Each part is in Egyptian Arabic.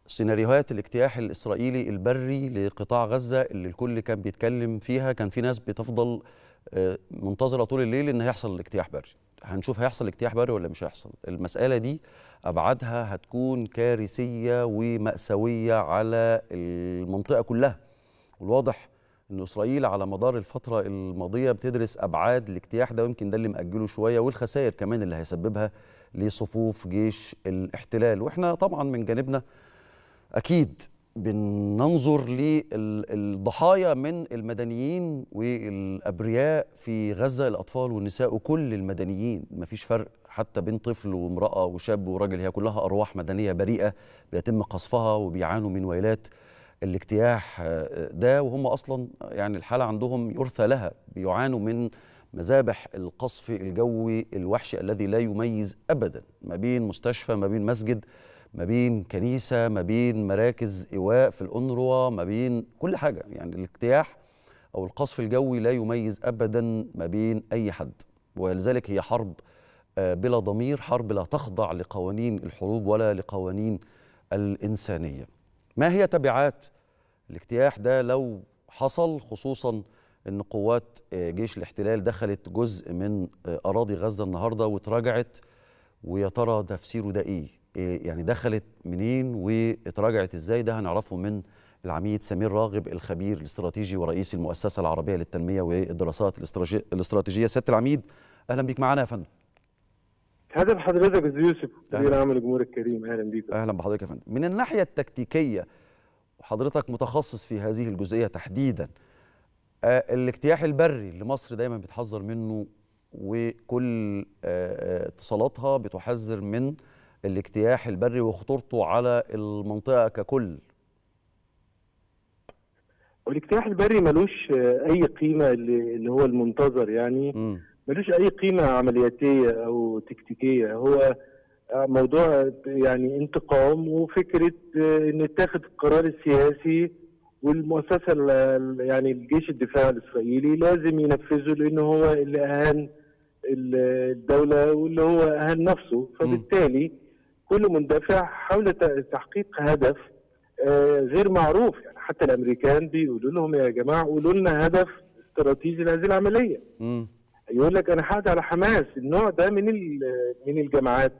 سيناريوهات الاجتياح الإسرائيلي البري لقطاع غزة اللي الكل كان بيتكلم فيها كان في ناس بتفضل آه، منتظرة طول الليل إن هيحصل الاجتياح بري هنشوف هيحصل اجتياح بري ولا مش هيحصل المسألة دي أبعادها هتكون كارثية ومأساوية على المنطقة كلها والواضح ان اسرائيل على مدار الفتره الماضيه بتدرس ابعاد الاجتياح ده ويمكن ده اللي مأجله شويه والخسائر كمان اللي هيسببها لصفوف جيش الاحتلال واحنا طبعا من جانبنا اكيد بننظر للضحايا من المدنيين والابرياء في غزه الاطفال والنساء وكل المدنيين مفيش فرق حتى بين طفل وامراه وشاب وراجل هي كلها ارواح مدنيه بريئه بيتم قصفها وبيعانوا من ويلات الاجتياح ده وهم اصلا يعني الحاله عندهم يرثى لها بيعانوا من مذابح القصف الجوي الوحشي الذي لا يميز ابدا ما بين مستشفى ما بين مسجد ما بين كنيسه ما بين مراكز ايواء في الانروا ما بين كل حاجه يعني الاجتياح او القصف الجوي لا يميز ابدا ما بين اي حد ولذلك هي حرب بلا ضمير حرب لا تخضع لقوانين الحروب ولا لقوانين الانسانيه ما هي تبعات الاجتياح ده لو حصل خصوصا ان قوات جيش الاحتلال دخلت جزء من اراضي غزه النهارده وتراجعت ويا ترى تفسيره ده ايه؟ يعني دخلت منين واتراجعت ازاي ده هنعرفه من العميد سمير راغب الخبير الاستراتيجي ورئيس المؤسسه العربيه للتنميه والدراسات الاستراتيجيه سياده العميد اهلا بيك معانا يا فندم هذا بحضرتك استاذ يوسف مدير عام الجمهور الكريم اهلا بيك اهلا بحضرتك يا فندم من الناحيه التكتيكيه وحضرتك متخصص في هذه الجزئيه تحديدا آه الاجتياح البري اللي مصر دايما بتحذر منه وكل آه اتصالاتها بتحذر من الاجتياح البري وخطورته على المنطقه ككل والاجتياح البري ملوش اي قيمه اللي هو المنتظر يعني م. ملوش اي قيمه عملياتيه او تكتيكيه هو موضوع يعني انتقام وفكره ان يتاخد القرار السياسي والمؤسسه يعني الجيش الدفاع الاسرائيلي لازم ينفذه لانه هو اللي اهان الدوله واللي هو اهان نفسه فبالتالي كل مندفع حول تحقيق هدف غير معروف يعني حتى الامريكان بيقولوا لهم يا جماعه قولوا لنا هدف استراتيجي لهذه العمليه م. يقول لك انا هقضي على حماس النوع ده من من الجماعات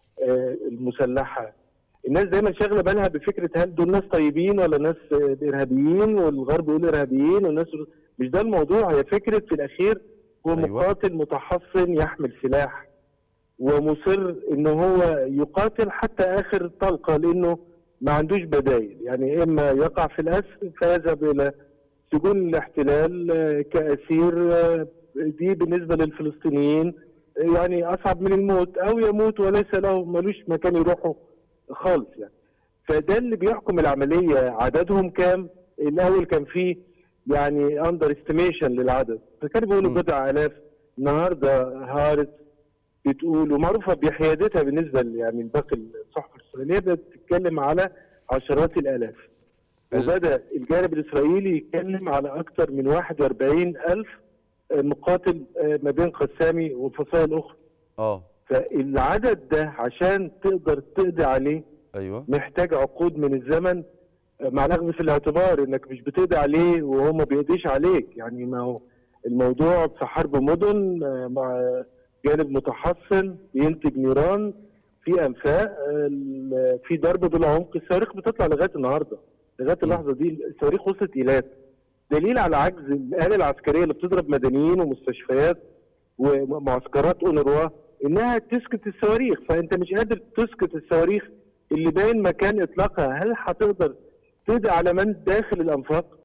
المسلحه الناس دايما شاغله بالها بفكره هل دول ناس طيبين ولا ناس ارهابيين والغرب يقول ارهابيين والناس مش ده الموضوع هي فكره في الاخير هو أيوة. مقاتل متحصن يحمل سلاح ومصر ان هو يقاتل حتى اخر طلقه لانه ما عندوش بدايل يعني اما يقع في الاسر فيذهب الى سجون الاحتلال كاسير دي بالنسبه للفلسطينيين يعني اصعب من الموت او يموت وليس له ملوش مكان يروحوا خالص يعني فده اللي بيحكم العمليه عددهم كام الاول كان فيه يعني اندر استيميشن للعدد فكانوا بيقولوا بضع الاف النهارده هارت بتقول ومعروفه بحيادتها بالنسبه يعني لباقي الصحف الاسرائيليه بتتكلم على عشرات الالاف وبدا الجانب الاسرائيلي يتكلم على اكثر من 41 الف مقاتل ما بين قسامي وفصائل اخرى اه فالعدد ده عشان تقدر تقضي عليه ايوه محتاج عقود من الزمن مع الاخذ في الاعتبار انك مش بتقضي عليه وهو ما بيقضيش عليك يعني ما هو الموضوع في حرب مدن مع جانب متحصن بينتج نيران في انفاق في ضرب بالعمق الصواريخ بتطلع لغايه النهارده لغايه اللحظه دي الصواريخ وصلت ايلات دليل على عجز الآلة العسكرية اللي بتضرب مدنيين ومستشفيات ومعسكرات أونروا إنها تسكت الصواريخ فأنت مش قادر تسكت الصواريخ اللي باين مكان إطلاقها هل هتقدر تقضي على من داخل الأنفاق؟